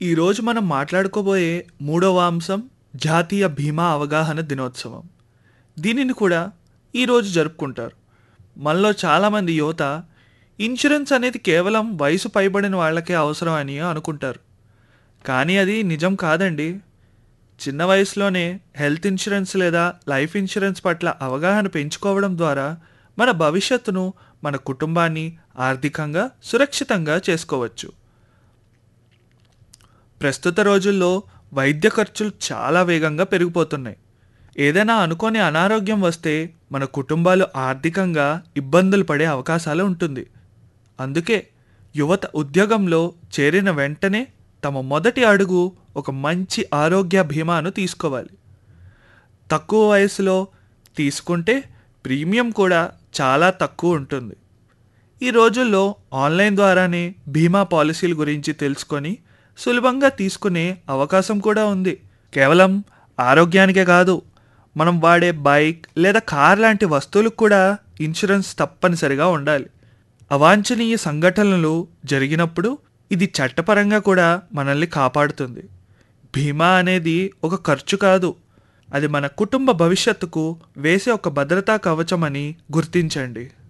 ఈరోజు మనం మాట్లాడుకోబోయే మూడవ అంశం జాతీయ బీమా అవగాహన దినోత్సవం దీనిని కూడా ఈరోజు జరుపుకుంటారు మనలో చాలామంది యువత ఇన్సూరెన్స్ అనేది కేవలం వయసు పైబడిన వాళ్ళకే అవసరం అని అనుకుంటారు కానీ అది నిజం కాదండి చిన్న వయసులోనే హెల్త్ ఇన్సూరెన్స్ లేదా లైఫ్ ఇన్సూరెన్స్ పట్ల అవగాహన పెంచుకోవడం ద్వారా మన భవిష్యత్తును మన కుటుంబాన్ని ఆర్థికంగా సురక్షితంగా చేసుకోవచ్చు ప్రస్తుత రోజుల్లో వైద్య ఖర్చులు చాలా వేగంగా పెరిగిపోతున్నాయి ఏదైనా అనుకోని అనారోగ్యం వస్తే మన కుటుంబాలు ఆర్థికంగా ఇబ్బందులు పడే అవకాశాలు ఉంటుంది అందుకే యువత ఉద్యోగంలో చేరిన వెంటనే తమ మొదటి అడుగు ఒక మంచి ఆరోగ్య బీమాను తీసుకోవాలి తక్కువ వయసులో తీసుకుంటే ప్రీమియం కూడా చాలా తక్కువ ఉంటుంది ఈ రోజుల్లో ఆన్లైన్ ద్వారానే బీమా పాలసీల గురించి తెలుసుకొని సులభంగా తీసుకునే అవకాశం కూడా ఉంది కేవలం ఆరోగ్యానికే కాదు మనం వాడే బైక్ లేదా కార్ లాంటి వస్తువులకు కూడా ఇన్సూరెన్స్ తప్పనిసరిగా ఉండాలి అవాంఛనీయ సంఘటనలు జరిగినప్పుడు ఇది చట్టపరంగా కూడా మనల్ని కాపాడుతుంది బీమా అనేది ఒక ఖర్చు కాదు అది మన కుటుంబ భవిష్యత్తుకు వేసే ఒక భద్రతా కవచం అని గుర్తించండి